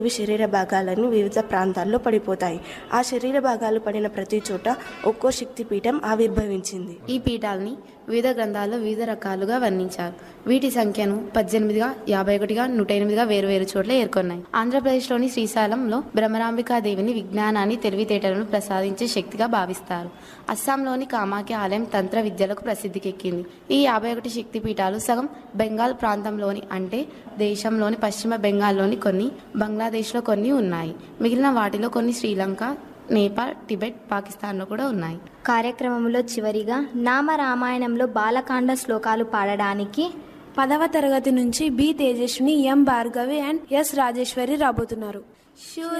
ఇవి శరీర భాగాలను వివిధ ప్రాంతాల్లో పడిపోతాయి ఆ శరీర భాగాలు పడిన ప్రతి చోట ఒక్కో శక్తిపీఠం ఆవిర్భవించింది ఈ పీఠాలని వివిధ గ్రంథాల్లో వివిధ రకాలుగా వర్ణించారు వీటి సంఖ్యను పద్దెనిమిదిగా యాభై ఒకటిగా నూట ఎనిమిదిగా వేరువేరు చోట్ల ఏర్కొన్నాయి ఆంధ్రప్రదేశ్లోని శ్రీశైలంలో భ్రమరాంబికాదేవిని విజ్ఞానాన్ని తెలివితేటలను ప్రసాదించే శక్తిగా భావిస్తారు అస్సాంలోని కామాఖ్య ఆలయం తంత్ర విద్యలకు ప్రసిద్ధికెక్కింది ఈ యాభై ఒకటి శక్తి పీఠాలు సగం బెంగాల్ ప్రాంతంలోని అంటే దేశంలోని పశ్చిమ బెంగాల్లోని కొన్ని బంగ్లాదేశ్లో కొన్ని ఉన్నాయి మిగిలిన వాటిలో కొన్ని శ్రీలంక నేపాల్ టిబెట్ పాకిస్తాన్లో కూడా ఉన్నాయి కార్యక్రమంలో చివరిగా నామ రామాయణంలో బాలకాండ శ్లోకాలు పాడడానికి పదవ తరగతి నుంచి B Tejaswini M Bhargavi and S Rajeswari రాబోతున్నారు శూర